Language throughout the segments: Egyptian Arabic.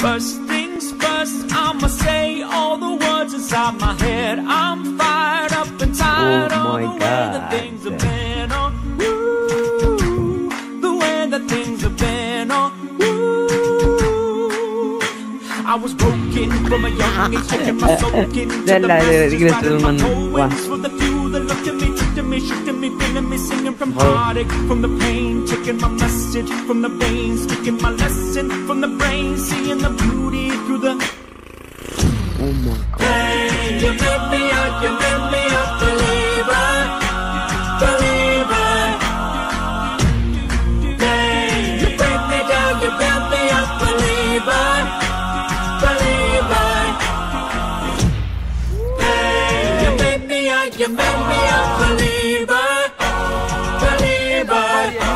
First things first, I'ma say all the words inside my head. I'm fired up and tired Oh of my the way that God. things have been on you. The way that things have been on you. I was broken from a young age, taking my soul into لا the لا masses, تقدر riding my تقول من toe wings for the few that looked at me, treated me, shifted me, feeling me, singing from heartache, from the pain, taking my message from the veins, speaking my lesson from the brain, seeing the beauty through the Oh my god pain. You make me out, you make me a believer, believer. Pain. You break me down, you build me up, believer, believer. Pain. You make me out, you make me a believer, believer.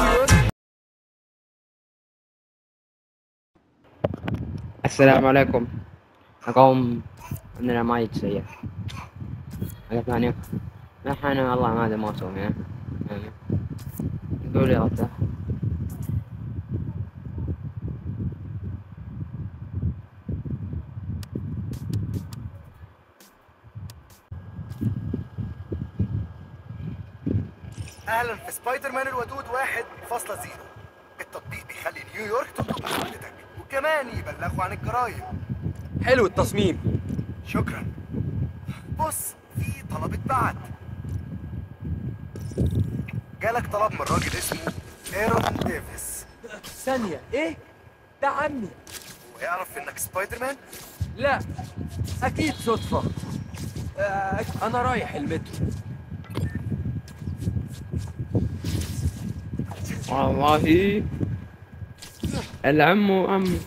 السلام عليكم أقوم عندنا مايك سيء حاجة ثانية نحن والله ما أدري ما أسوي يعني يعني قولي غلطة اهلا في سبايدر مان الودود واحد فاصلة زيرو التطبيق بيخلي نيويورك تطلب مساعدتك وكمان يبلغوا عن الجرايم حلو التصميم شكرا بص في طلب اتبعت جالك طلب من راجل اسمه ايرون ديفيس ثانية ايه؟ ده عمي ويعرف انك سبايدر مان لا اكيد صدفة آه، انا رايح المترو والله العم عمي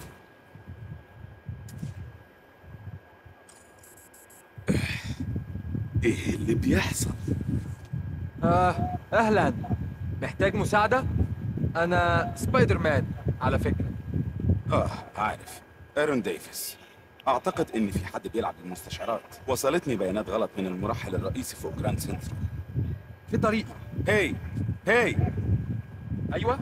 ايه اللي بيحصل آه اهلا محتاج مساعدة؟ انا سبايدر مان على فكرة اه عارف ايرون ديفيس اعتقد ان في حد بيلعب بالمستشعرات وصلتني بيانات غلط من المرحل الرئيسي فوق جراند سنترال في طريقي هاي هاي ايوه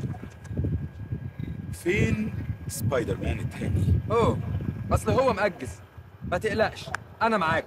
فين سبايدر مان التاني اوه اصل هو مأجز ما تقلقش انا معاك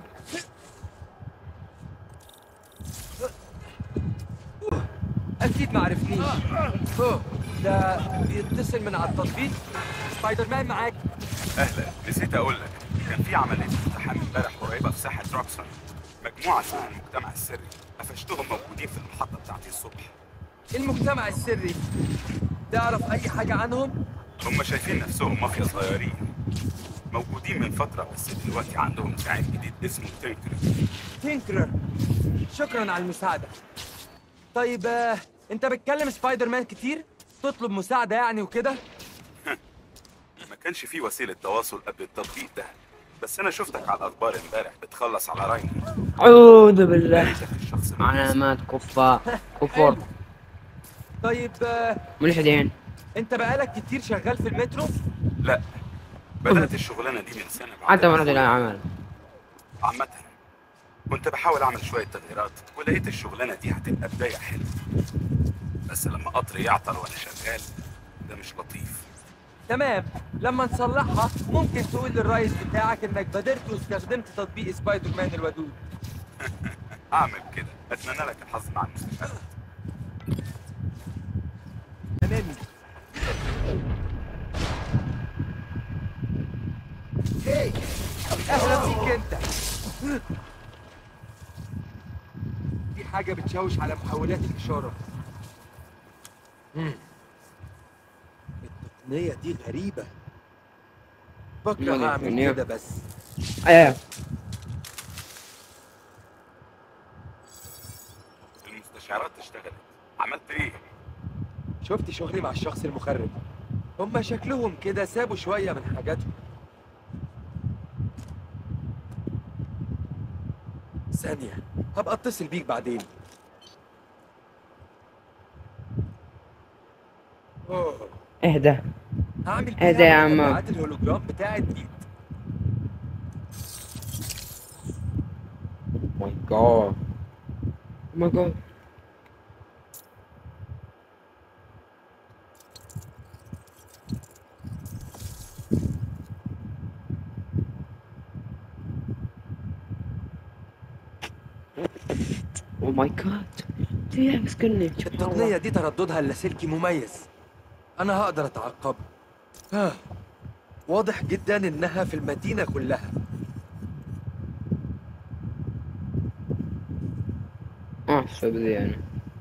اكيد ما عرفنيش اوه ده بيتصل من على التطبيق سبايدر مان معاك اهلا نسيت اقول لك كان في عمليه اقتحام امبارح قريبه في ساحه روكسون مجموعه اسمها المجتمع السري قفشتهم موجودين في المحطه بتاعتي الصبح المجتمع السري تعرف اي حاجة عنهم؟ هم شايفين نفسهم مافيا صغيرين موجودين من فتره بس دلوقتي عندهم زعيم جديد اسمه تينكر تينكرر شكرا على المساعدة طيب آه، انت بتكلم سبايدر مان كتير؟ تطلب مساعدة يعني وكده؟ ما كانش في وسيله تواصل قبل التطبيق ده بس انا شفتك على الاخبار امبارح بتخلص على راينا أعوذ بالله لقيتك الشخص المناسب. علامات كفار كفر طيب آه، ملحدين انت بقالك كتير شغال في المترو؟ لا بدات الشغلانه دي من سنه بعد حتى مرة الدخول. لا عمل عامة كنت بحاول اعمل شوية تغييرات ولقيت الشغلانة دي هتبقى بداية حلوة بس لما قطر يعطل وانا شغال ده مش لطيف تمام لما نصلحها ممكن تقول للرئيس بتاعك انك بادرت واستخدمت تطبيق سبايدر مان الودود اعمل كده اتمنى لك الحظ مع المستشفيات تمام اهلا بيك انت في حاجة بتشوش على محولات الإشارة مم. التقنية دي غريبة بكره مالي هعمل التقنية؟ كده بس ايه المستشعرات اشتغلت عملت ايه؟ شفت شغلي مع الشخص المخرب هما شكلهم كده سابوا شوية من حاجاتهم ثانية هبقى اتصل بيك بعدين اوه اهدى هعمل اهدى يا بيها عم. مجمعات الهولوجرام بتاعت بيت ماي جاد ماي جاد او ماي جاد تبيها مسكني سبحان التقنية الله دي ترددها اللاسلكي مميز أنا هقدر أتعقبها آه. واضح جدا إنها في المدينة كلها اه احسب ذي انا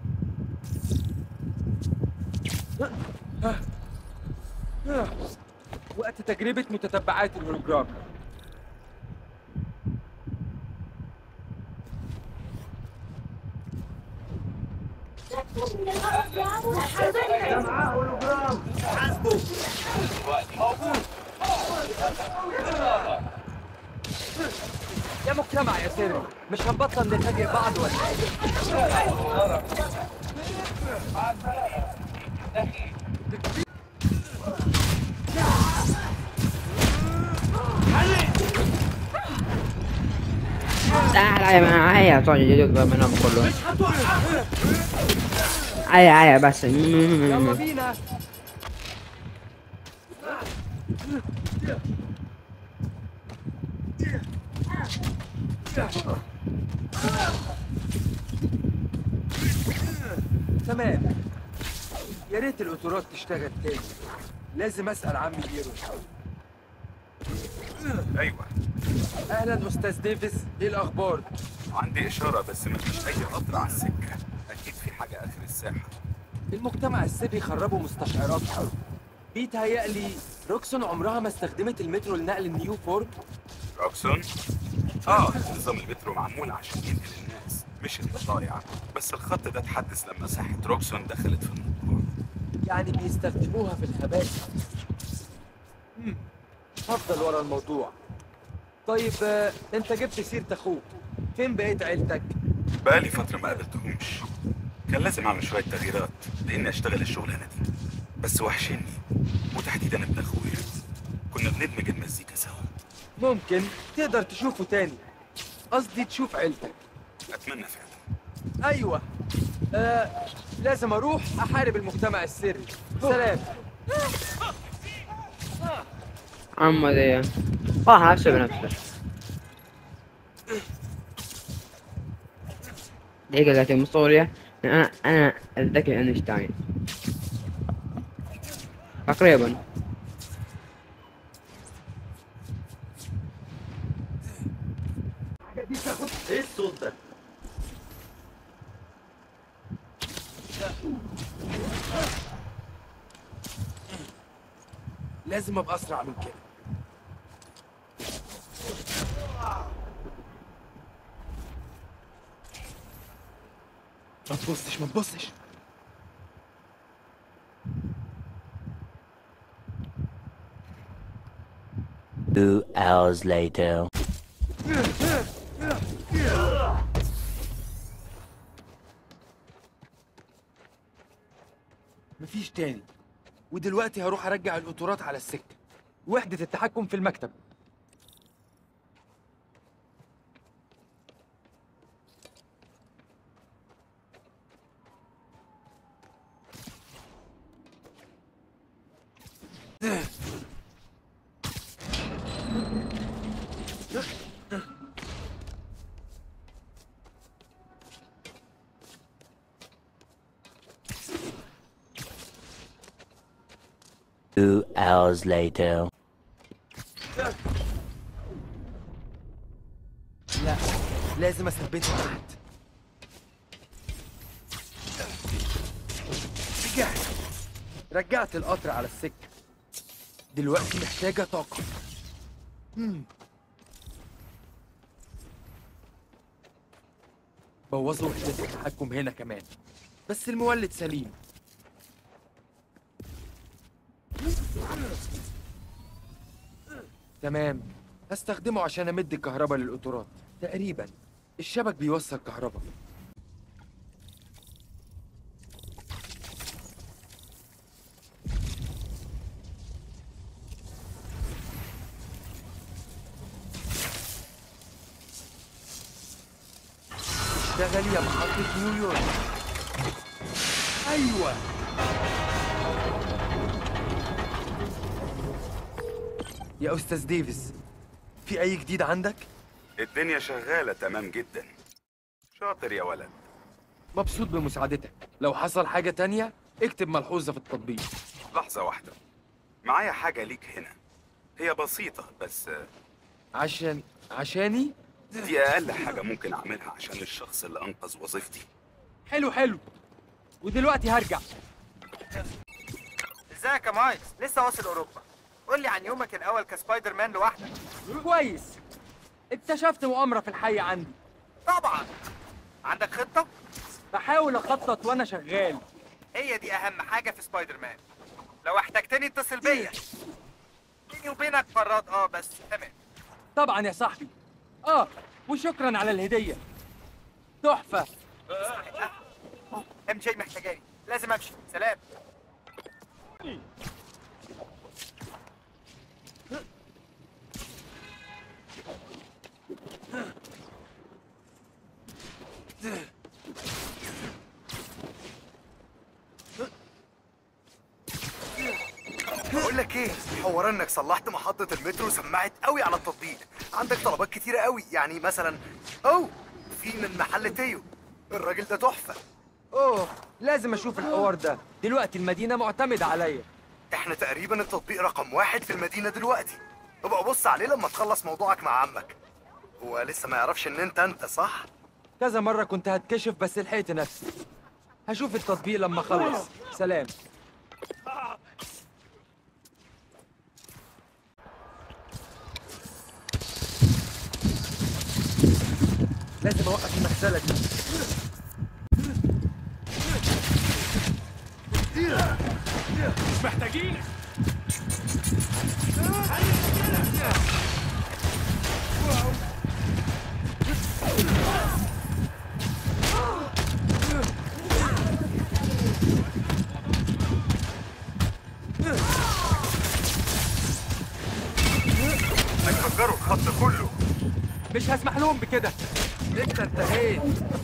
آه. وقت تجربة متتبعات الهولوجرام يا مجتمع يا سيري مش هنبطل نفاجئ بعض ولا ايه؟ تعال عيا معايا صار جديد منهم كلهم عيا عيا بس يلا بينا تمام يا ريت القطارات تشتغل تاني لازم اسال عمي بيرو ايوه اهلا استاذ ديفيس ايه الاخبار عندي اشاره بس مفيش اي قطر على السكه اكيد في حاجه اخر الساحه المجتمع السري خربوا مستشعرات بيتهيألي روكسون عمرها ما استخدمت المترو لنقل النيو فورك روكسون اه نظام المترو معمول عشان ينقل الناس مش البضايع بس الخط ده اتحدث لما ساحه روكسون دخلت في الموضوع يعني بيستخدموها في الخبائث مم. هفضل ورا الموضوع طيب آه، انت جبت سيرة اخوك فين بقيت عيلتك بقالي فتره ما قابلتهمش كان لازم اعمل شويه تغييرات لاني اشتغل الشغلانه دي بس وحشني وتحديدا ابن اخويا كنا بندمج المزيكا سوا ممكن تقدر تشوفه تاني قصدي تشوف عيلتك اتمنى فعلا ايوه آه لازم اروح احارب المجتمع السري سلام عم ذي راح نفسه بنفسه دقيقة قالت مصورية أنا أنا الذكي أينشتاين تقريبا ايه الصوت ده لازم ابقى اسرع من كده ما تبصش ما تبصش Two hours later. مفيش تاني ودلوقتي هروح ارجع القطورات على السكه وحده التحكم في المكتب Two hours later. لا لازم اثبتها تحت رجعت رجعت القطر على السكه دلوقتي محتاجه طاقه مم. بوظوا وحدة التحكم هنا كمان بس المولد سليم تمام هستخدمه عشان امد الكهرباء للقطورات تقريبا الشبك بيوصل كهرباء اشتغل يا محطة نيويورك ايوه يا استاذ ديفيس في اي جديد عندك الدنيا شغاله تمام جدا شاطر يا ولد مبسوط بمساعدتك لو حصل حاجة تانية اكتب ملحوظة في التطبيق لحظة واحدة معايا حاجة ليك هنا هي بسيطة بس آه، عشان عشاني دي أقل حاجة ممكن أعملها عشان الشخص اللي أنقذ وظيفتي حلو حلو ودلوقتي هرجع ازيك يا مايكس لسه واصل اوروبا قول لي عن يومك الاول كسبايدر مان لوحدك كويس اكتشفت مؤامرة في الحي عندي طبعا عندك خطه بحاول اخطط وانا شغال هي دي اهم حاجه في سبايدر مان لو احتجتني اتصل بيا بيني وبينك مرات اه بس تمام طبعا يا صاحبي اه وشكرا على الهدية تحفة ام جي محتاجاني لازم امشي سلام بقول لك ايه حوار انك صلحت محطة المترو سمعت قوي على التطبيق عندك طلبات كتيرة قوي يعني مثلا اوه في من محل تيو الراجل ده تحفة اوه لازم اشوف الحوار ده دلوقتي المدينة معتمدة عليا احنا تقريبا التطبيق رقم واحد في المدينة دلوقتي ابقى بص عليه لما تخلص موضوعك مع عمك هو لسه ما يعرفش ان انت انت صح؟ كذا مرة كنت هتكشف بس لحقت نفسي هشوف التطبيق لما اخلص سلام لازم اوقف المغسلة دي محتاجين هيفجروا الخط كله مش هسمح لهم بكده انت انتهيت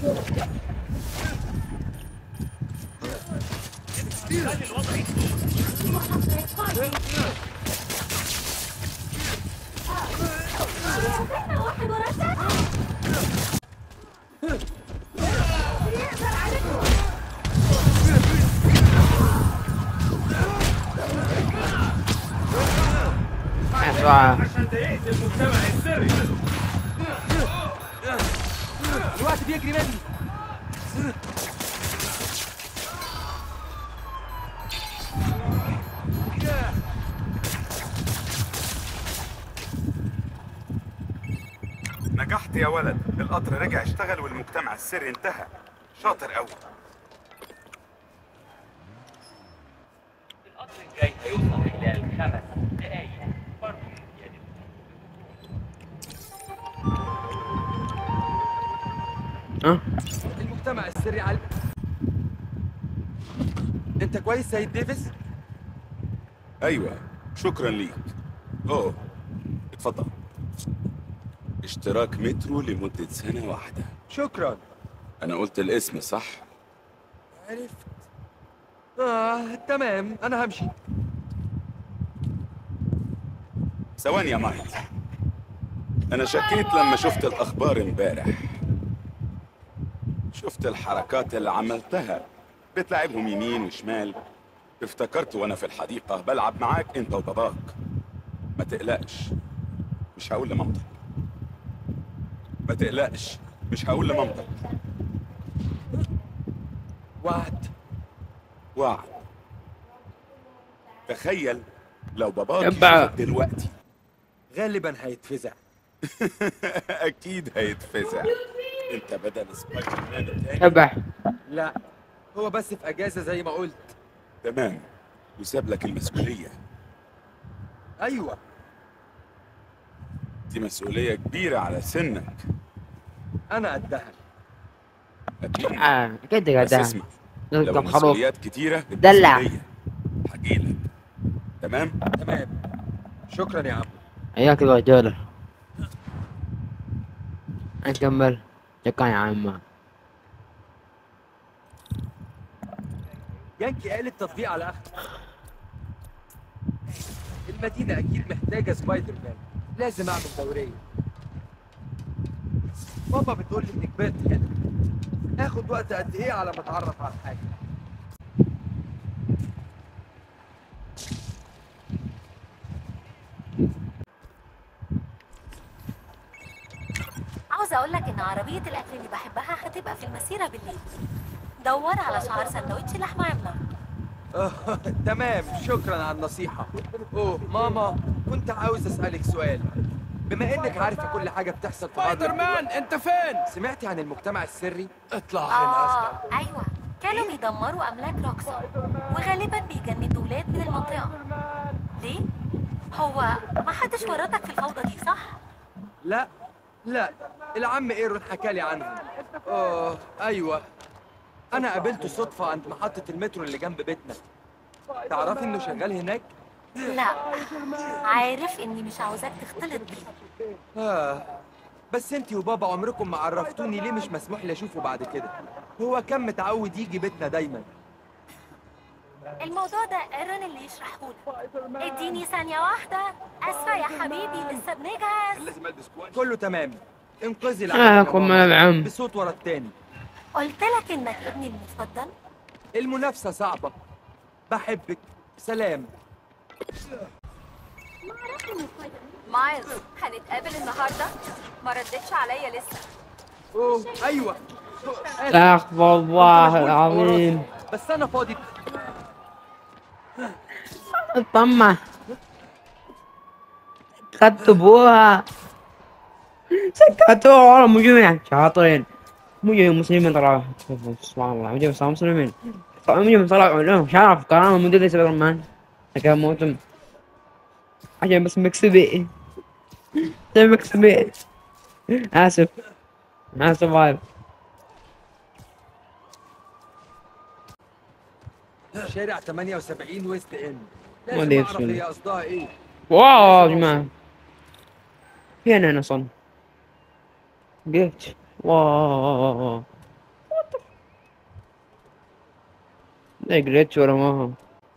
واحد ورا الثاني يقدر عليكم بسرعة الوقت بيجري مني نجحت يا ولد القطر رجع اشتغل والمجتمع السري انتهى شاطر قوي القطر الجاي هيوصل خلال خمس دقايق برضه زيادة اه المجتمع السري على انت كويس سيد ديفيس ايوه شكرا ليك اوه اتفضل اشتراك مترو لمدة سنة واحدة شكرا انا قلت الاسم صح عرفت اه تمام انا همشي ثواني يا مايك انا شكيت لما شفت الاخبار امبارح شفت الحركات اللي عملتها بتلعبهم يمين وشمال افتكرت وانا في الحديقة بلعب معاك انت وباباك ما تقلقش مش هقول لمامتك ما تقلقش مش هقول لمامتك وعد وعد تخيل لو باباك يبا. يشوفك دلوقتي غالبا هيتفزع اكيد هيتفزع انت بدل سبايدر مان التاني تبع لا هو بس في اجازه زي ما قلت تمام وساب لك المسؤولية ايوه دي مسؤولية كبيرة على سنك انا قدها أكيد اه اكيد بس قاعدة اسمع لو نركب خروف المسؤوليات كتيرة دلع. المسؤولية هجيلك تمام تمام شكرا يا عم حياك الله رجالة نكمل شكرا يا عم يانكي قال التطبيق على اخر المدينة أكيد محتاجة سبايدر مان لازم أعمل دورية ماما بتقول لي إنك بقت هنا اخد وقت قد ايه على ما اتعرف على حاجه عاوزة أقول لك إن عربية الأكل اللي بحبها هتبقى في المسيرة بالليل دور على شعار سندوتش لحمة عملاق آه، تمام شكرا على النصيحة اوه ماما كنت عاوز اسألك سؤال بما انك عارفة كل حاجة بتحصل في سبايدر مان انت فين؟ سمعتي عن المجتمع السري؟ اطلع آه أيوة كانوا بيدمروا أملاك روكسون وغالبا بيجندوا ولاد من المنطقة ليه؟ هو ما حدش ورطك في الفوضى دي صح؟ لا لا العم ايرون حكى لي عنه اه ايوه انا قابلته صدفة عند محطة المترو اللي جنب بيتنا تعرفي انه شغال هناك؟ لا عارف إني مش عاوزاك تختلط بيه آه. بس انتي وبابا عمركم ما عرفتوني ليه مش مسموح لي اشوفه بعد كده هو كان متعود يجي بيتنا دايما الموضوع ده ايرون اللي يشرحهولك اديني ثانية واحدة اسفة يا حبيبي لسه بنجهز كله تمام انقذي آه، العم كم العم. بصوت ورا التاني قلت لك انك ابني المفضل المنافسة صعبة بحبك سلام مايلز هنتقابل النهارده ما ردتش عليا لسه اوه ايوه آسف. استغفر الله العظيم بس انا فاضي الطمة كتبوها سكتوها والله مجرمين شاطرين مجرم مسلمين طلعوا سبحان الله مجرم صاروا مسلمين طلعوا مجرم طلعوا لهم شرف كرامة مدري سبايدر مان كان موتهم عشان بس مكسبي عشان مكسبي آسف آسف وايد شارع 78 ويست اند ما لازم أدري اعرف شو هي قصدها ايه واو يا جماعة فين أنا أصلا قلت واو لا جريتش ولا ما هو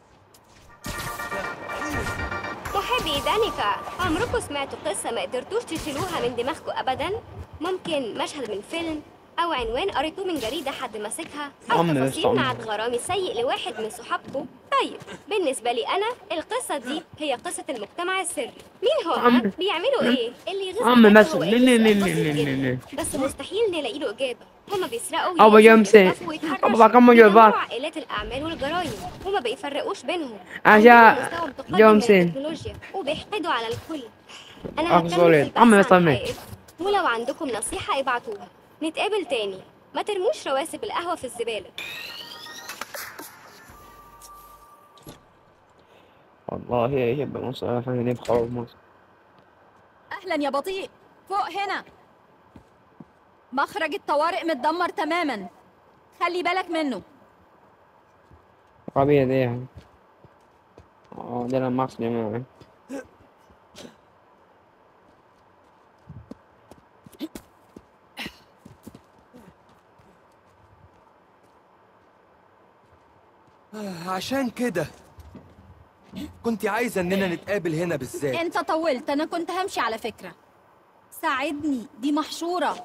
محبي دانيكا عمركم سمعتوا قصة ما قدرتوش تشيلوها من دماغكم أبدا؟ ممكن مشهد من فيلم أو عنوان قريتوه من جريدة حد ماسكها أو عم بس تفاصيل عم. مع غرامي سيء لواحد من صحابكم طيب بالنسبة لي أنا القصة دي هي قصة المجتمع السري مين هم؟ عم. بيعملوا إيه؟ اللي يغيظ عم دماغه بس هو مين- اللي مين- سؤال مين- بسيط مين- جدا. مين- بس مستحيل نلاقي له إجابة هما بيسرقوا أبا ويأذوا جمسي. ويخطفوا ويتحرشوا أبا كم جواب. بيدمروا عائلات الأعمال والجرايم وما بيفرقوش بينهم عشان عندهم مستوى متقدم من جومسي. التكنولوجيا وبيحقدوا على الكل انا أخ هكمل سوري. في البحث عم عن يصمم. حقيقتها. ولو عندكم نصيحة ابعتوها نتقابل تاني ما ترموش رواسب القهوة في الزبالة والله يبقى مصر احنا نبقى مصر اهلا يا بطيء فوق هنا مخرج الطوارئ متدمر تماما خلي بالك منه عربية دي اه ده لما اقصد يا جماعة آه، عشان كده كنت عايزة اننا نتقابل هنا بالذات انت طولت انا كنت همشي على فكرة ساعدني دي محشورة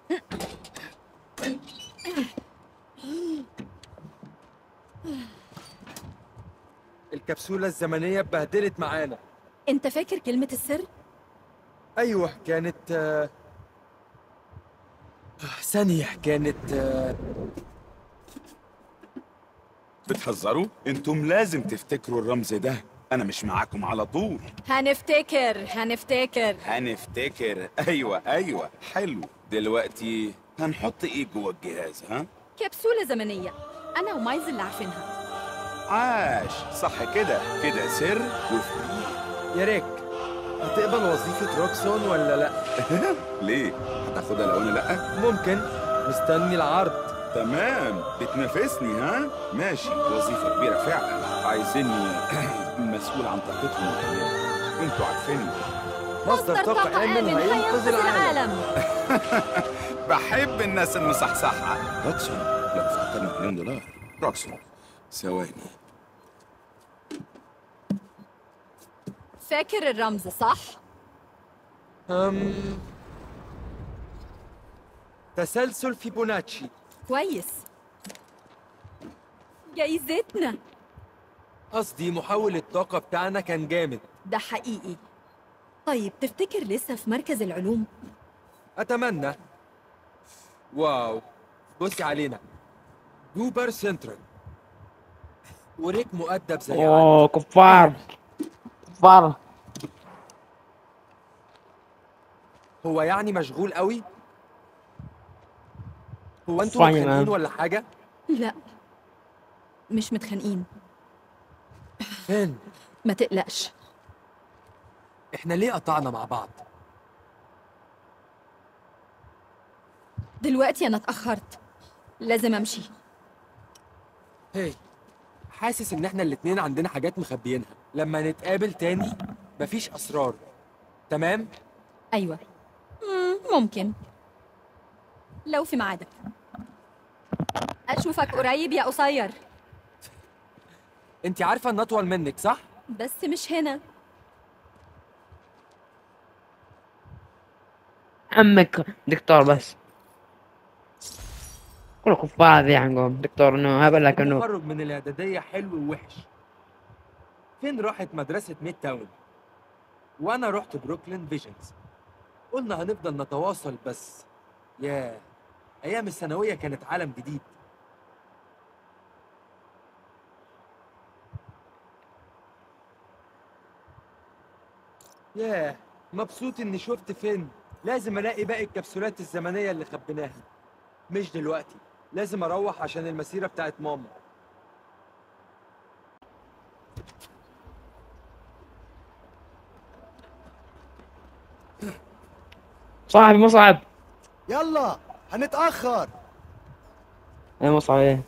الكبسولة الزمنية اتبهدلت معانا انت فاكر كلمة السر؟ ايوه كانت آه، آه، ثانية كانت آه، بتهزروا انتم لازم تفتكروا الرمز ده انا مش معاكم على طول هنفتكر هنفتكر هنفتكر ايوه ايوه حلو دلوقتي هنحط ايه جوه الجهاز ها كبسولة زمنية انا ومايز اللي عارفينها عاش صح كده كده سر وفي يا ريك هتقبل وظيفة روكسون ولا لا؟ ليه هتاخدها لو انا لا ممكن مستني العرض تمام بتنافسني ها ماشي وظيفه كبيره فعلا عايزيني مسؤول عن طاقتهم الحاليه انتوا عارفيني مصدر طاقة آمن هينقذ العالم بحب الناس المصحصحة روكسون لو افتكرنا مليون دولار روكسون ثواني فاكر الرمز صح؟ أم... تسلسل فيبوناتشي كويس جايزتنا قصدي محول الطاقة بتاعنا كان جامد ده حقيقي طيب تفتكر لسه في مركز العلوم أتمنى واو بصي علينا جوبر سنترال وريك مؤدب زي عادي اوه كفار كفار هو يعني مشغول قوي هو انتوا فاين متخانقين مان. ولا حاجة لا مش متخانقين فين ما تقلقش احنا ليه قطعنا مع بعض دلوقتي انا اتاخرت لازم امشي هي حاسس ان احنا الاتنين عندنا حاجات مخبيينها لما نتقابل تاني مفيش اسرار تمام ايوه مم، ممكن لو في ميعادك اشوفك قريب يا قصير انت عارفه ان اطول منك صح بس مش هنا عمك دكتور بس كله كفار ذي عنكم دكتور انه هبل لكنه التخرج من الاعداديه حلو ووحش فين راحت مدرسه ميد تاون وانا رحت بروكلين فيجنز قلنا هنفضل نتواصل بس ياه ايام الثانويه كانت عالم جديد ياه مبسوط اني شفت فين لازم الاقي باقي الكبسولات الزمنيه اللي خبيناها مش دلوقتي لازم اروح عشان المسيره بتاعت ماما صاحبي مصعب يلا هنتأخر اي مصعب ايه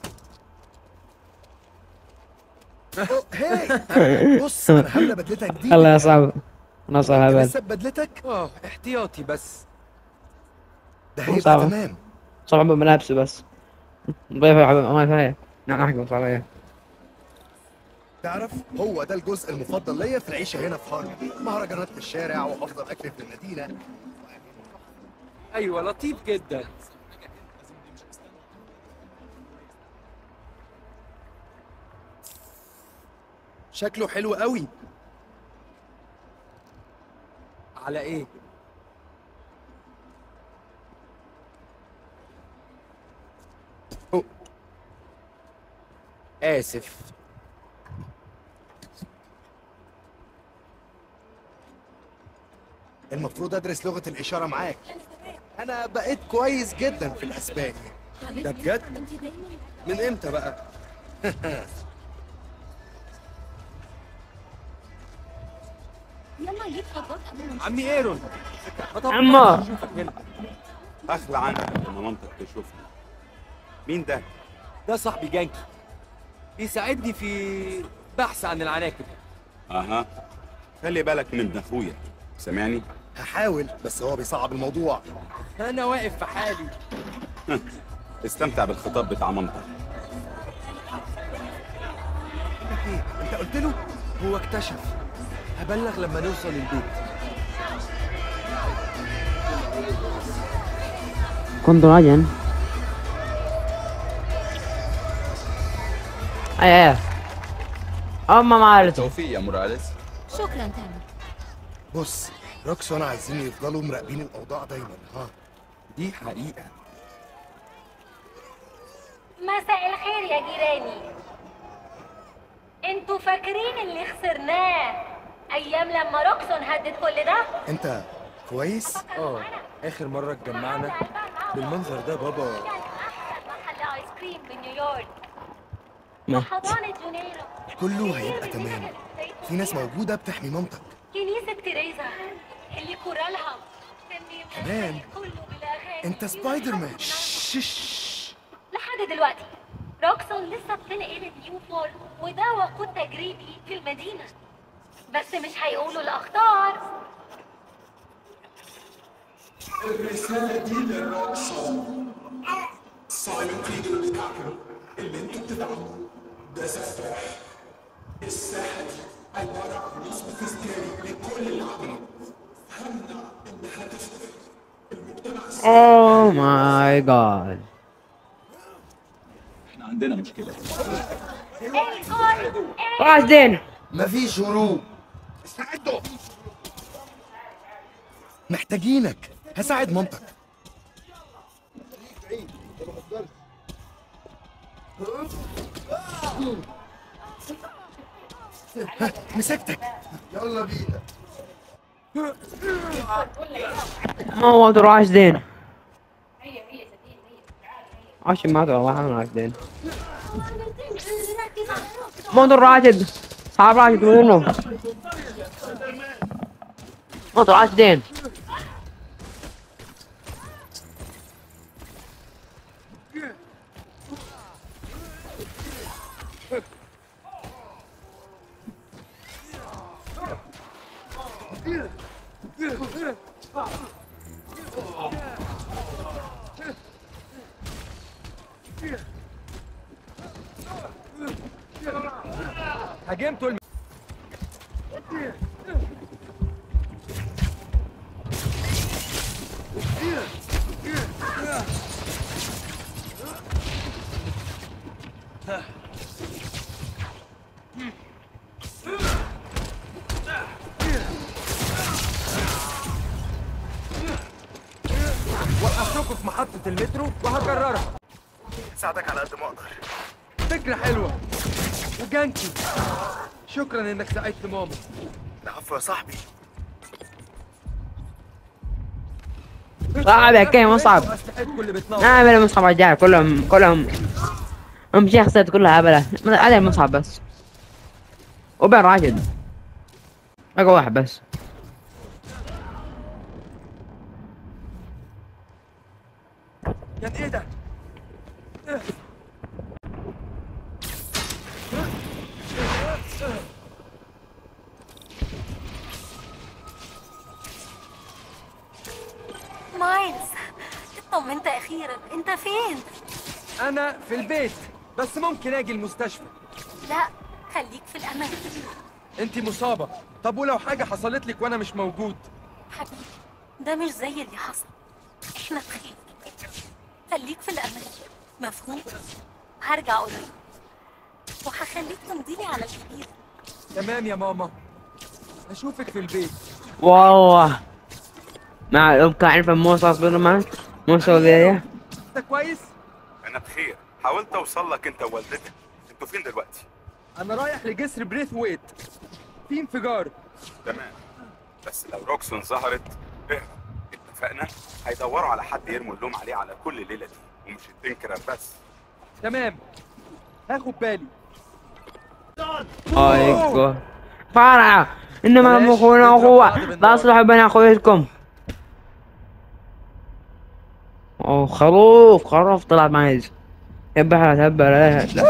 أوه، هي بص انا هملى بدلتك دي الله يا صاحبي نصر هبل لسه ببدلتك اه احتياطي بس ده هيبقى صعبة. تمام صعب بملابسه بس ضيفه ما فيها نعم احكي صعب ايه تعرف هو ده الجزء المفضل ليا في العيشه هنا في هارلem مهرجانات في الشارع وافضل اكل في المدينه ايوه لطيف جدا شكله حلو قوي على ايه أوه. اسف المفروض ادرس لغه الاشاره معاك انا بقيت كويس جدا في الاسباني ده بجد من امتى بقى يلا جيب خطوات قبل ما عمي ايرون ما طبعاً عمو. أشوفك هنا. اخلع عنها لما مامتك تشوفني مين ده ده صاحبي جانكي بيساعدني في بحث عن العناكب اها خلي بالك من اخويا سامعني هحاول بس هو بيصعب الموضوع انا واقف في حالي استمتع بالخطاب بتاع مامتك ايه انت قلت له هو اكتشف هبلغ لما نوصل البيت كنت راجل ايه ايه اما ما عرفت توفيق يا موراليس شكرا تامر بص روكس وانا عايزين يفضلوا مراقبين الاوضاع دايما ها دي حقيقه مساء الخير يا جيراني انتوا فاكرين اللي خسرناه ايام لما روكسون هدت كل ده انت كويس اه اخر مره اتجمعنا بالمنظر ده بابا كان احسن محل ايس كريم بنيويورك ما حضانة جونيرو كله هيبقى تمام في ناس موجوده بتحمي مامتك كنيسة تيريزا اللي كورالها كان بيملى كمان. الشارع كله بالأغاني انت سبايدر مان شش لحد دلوقتي روكسون لسه بتنقل نيوبورت وده وقود تجريبي في المدينة بس مش هيقولوا الأخطار اوه ماي جاد عندنا مشكله راشدين مفيش هروب استعدوا محتاجينك هساعد مامتك ها، مسكتك يلا بينا موت راشدين عشان ما ادري والله انا راشدين موت راشد صعب راشد وينه موت راشدين هاجمته الم... وقفتكم في محطة المترو وهكررها ساعدك على قد ما اقدر فكرة حلوة وجانكي شكرا انك ساعدت ماما العفو يا صاحبي صعب يا كي مصعب اسلحتكم اللي بتنور اعمل مصعب رجال كلهم كلهم هم شخصيات كلها هبلة عليه مصعب بس وبين راشد بقى واحد بس كان ايه ده؟ مايلز اطمنت اخيرا انت فين انا في البيت بس ممكن اجي المستشفى لا خليك في الامان انت مصابة طب ولو حاجة حصلت لك وانا مش موجود حبيبي ده مش زي اللي حصل احنا بخير خليك في الامان مفهوم هرجع قريب وهخليك تمضيلي على الكبير تمام يا ماما اشوفك في البيت والله مع الامكان عرفة موسى سبايدر مان موسى وذيه انت كويس؟ انا بخير حاولت اوصل لك انت ووالدتك انتوا فين دلوقتي انا رايح لجسر بريث ويت في انفجار تمام بس لو روكسون ظهرت اهرب اتفقنا هيدوروا على حد يرموا اللوم عليه على كل الليله دي ومش التنكرر بس تمام هاخد بالي ايكو فرع انما بلاش اخونا تضرب اخوة بعض بالنار. لا اصلحوا بين اخويتكم اوه خروف خروف طلع مايز يبها لا تبها لا لا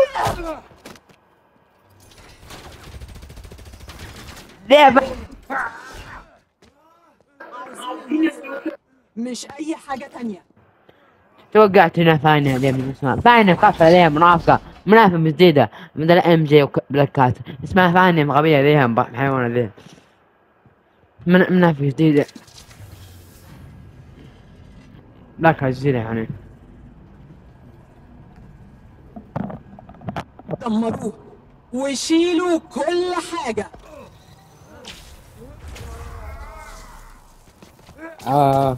لعبة مش اي حاجة تانية توقعت هنا ثانية ليه من اسمها ثانية كافة ليها منافقة منافقة جديدة مثل ام جي وبلاك كات اسمها ثانية غبية ليها حيوانة ذي من منافقة جديدة بلاك كات جديدة يعني دمروه وشيلوا كل حاجة اه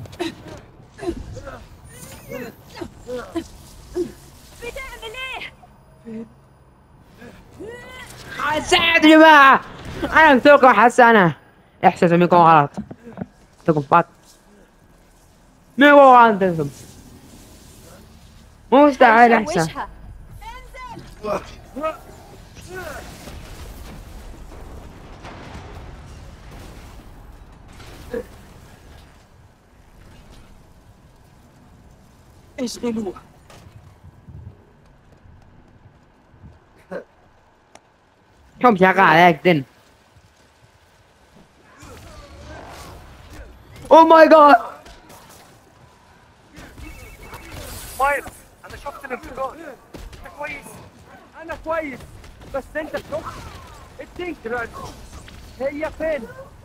بتعمل ايه؟ ساعد يا جماعة انا قلت لكم حس انا احساسوا منكم غلط قلت لكم فات ما هو غلط انتم مو مستعجل احسن وشها اشغلوه شوف شغال عليك دن او ماي جاد مايلز انا شفت الانفجار انت كويس انا كويس بس انت شفت التنكرر هي فين؟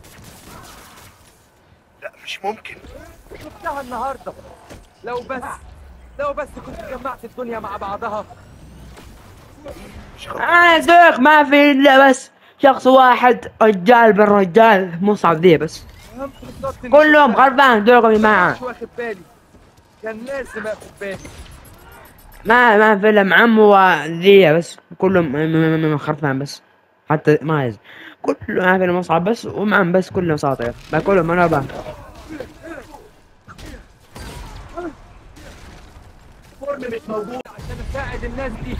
لا مش ممكن شفتها النهارده لو بس لو بس كنت جمعت الدنيا مع بعضها انا دوك ما في الا بس شخص واحد رجال بالرجال مصعب ذي بس فهمت بالظبط إني كلهم شفتها. غربان دوكم يا جماعه مش واخد بالي كان لازم اخد بالي ما ما في الا معم وذي بس كلهم م- م- م- خرفان بس حتى ما يز كله ما في الا مصعب بس ومعم بس كلهم ساطير ما كلهم انا بان فرن مش موجود عشان اساعد الناس دي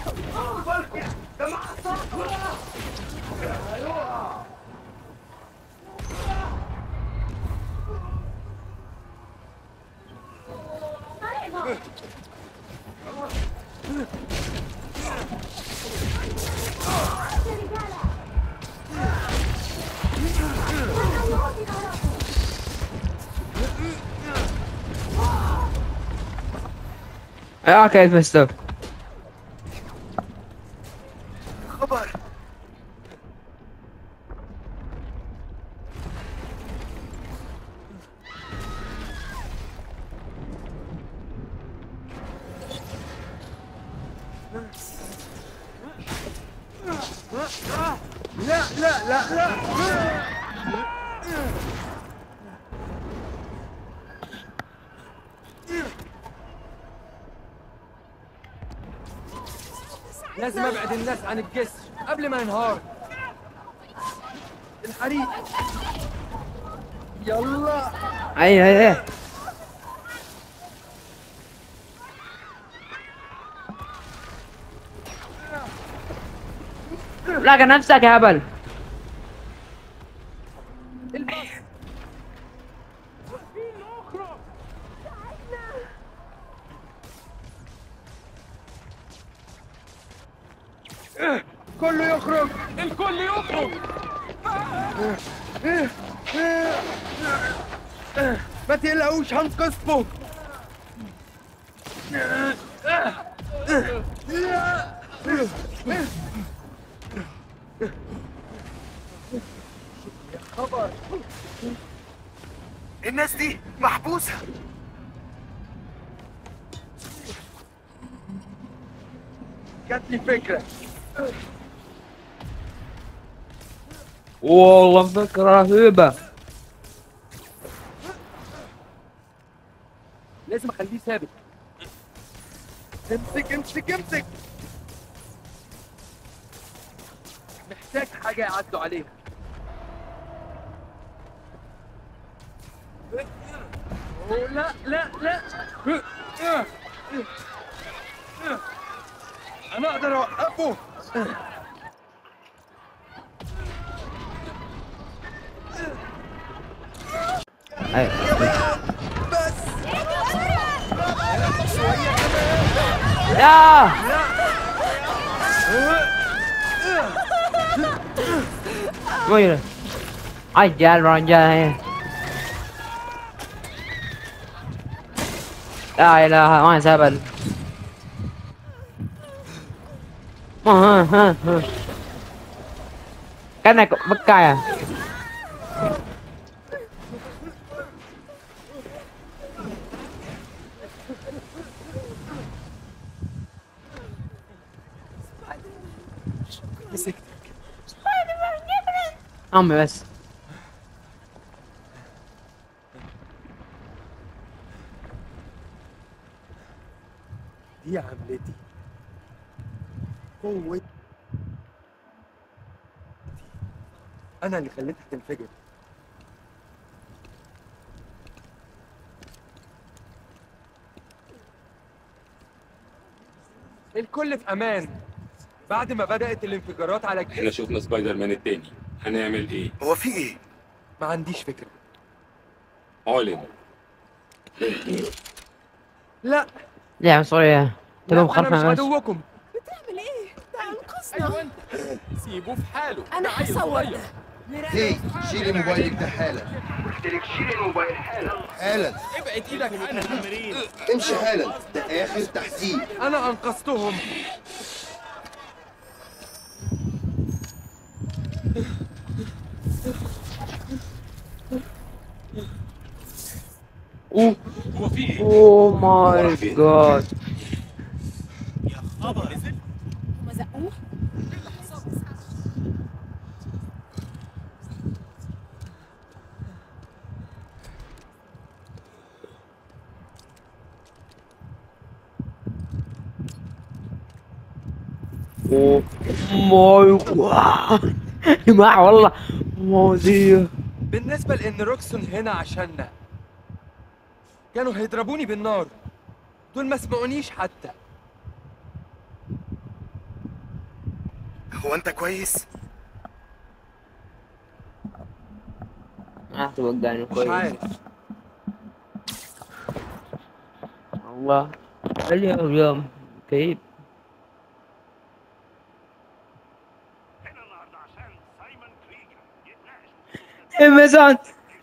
اوكي فستو خبر لا لا لا لا لازم ابعد الناس عن الجسر قبل ما ينهار الحريق يلا اي اي اي لاقى نفسك يا هبل كله يخرج الكل يخرج ما تقلقوش هنقذكم خبر الناس دي محبوسة جات لي فكرة والله فكرة رهيبة لازم اخليه ثابت امسك امسك امسك محتاج حاجة يعدوا عليها أوه، لا لا لا انا اقدر اوقفه اي لا وين رجال رجال لا اله ما سبل ها ها ها كانك بكايا مسكت امي بس دي عملتي قوة أنا اللي خليتها تنفجر الكل في أمان بعد ما بدأت الانفجارات على احنا شفنا سبايدر مان التاني هنعمل ايه؟ هو في ايه؟ ما عنديش فكرة اعلن لا لا عنصرية تبقى لا، أنا مخرفة مش بس عدوكم بتعمل ايه؟ ده انقذنا ايوه انت سيبوه في حاله انا ده عيل هصور صغير. ده هي شيلي موبايلك ده حالا حالا ابعد ايدك عنها امشي حالا ده اخر تحذير أنا أنقذتهم اوه هو في ايه؟ اوه ماي جاد هما زقوه اوه ماي جاد يا جماعة والله مواضيع بالنسبة لأن روكسون هنا عشاننا كانوا هيضربوني بالنار دول ما سمعونيش حتى هو انت كويس؟ ما توقعني مش كويس عارف والله اليوم يوم كئيب امازون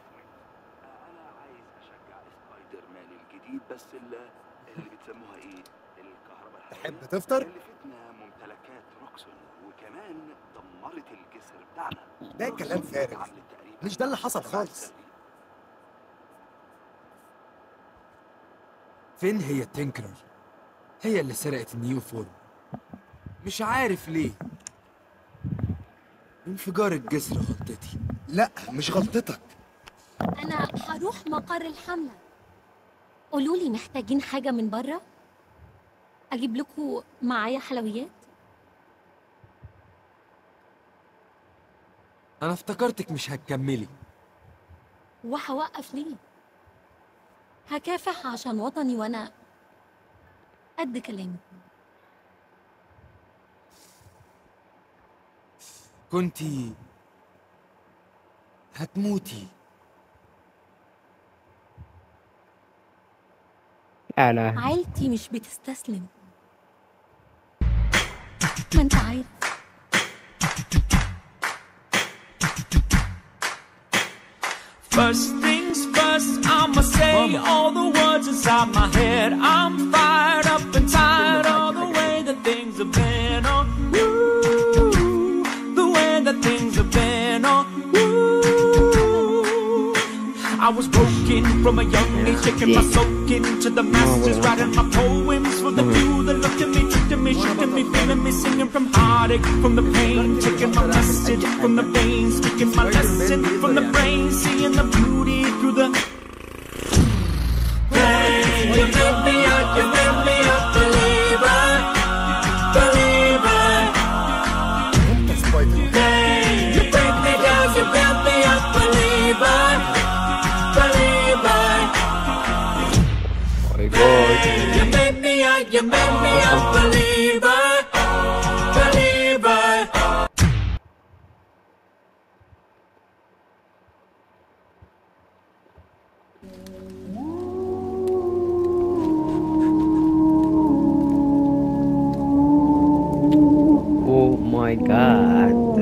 سبايدر مان الجديد بس ال- اللي بتسموها ايه الكهرباء تحب تفطر؟ كلفتنا ممتلكات روكسون وكمان دمرت الجسر بتاعنا ده كلام فارغ مش ده اللي حصل خالص فين هي تينكرر هي اللي سرقت النيو فورم مش عارف ليه انفجار الجسر غلطتي لا مش غلطتك انا هروح مقر الحملة قولوا لي محتاجين حاجة من بره اجيب لكم معايا حلويات انا افتكرتك مش هتكملي وهوقف ليه هكافح عشان وطني وانا قد كلامي كنتي هتموتي لا لا عيلتي مش بتستسلم ما انت عارف First things first, I'ma say all the words inside my head. I'm fired up and tired of the way that things have been. Oh, ooh, the way that things have been. Oh, ooh. I was broken from a young age, taking my soak into the masters, writing my poems for the few that looked at me, tricked me, shook me, feeling me, singing from heartache, from the pain, taking my message from the veins, speaking my lesson from the brain, seeing the beauty through the pain. You make me up, you make me a believer, believer. Pain. You break me down, you build me up, believer, believer. ماي جاد You make me a, you make me a believer, believer. اوه ماي جاد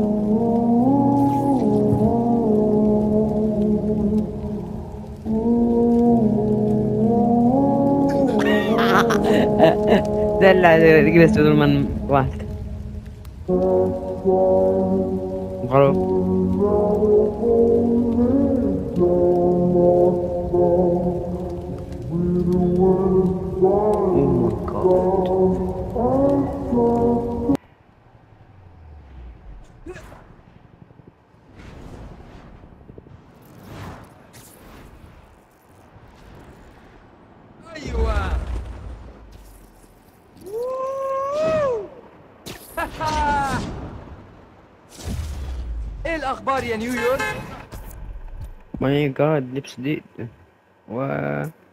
دلع جلس بدون من واحد غلط ايوه ايه الاخبار يا نيويورك ماي جاد لبس جديد و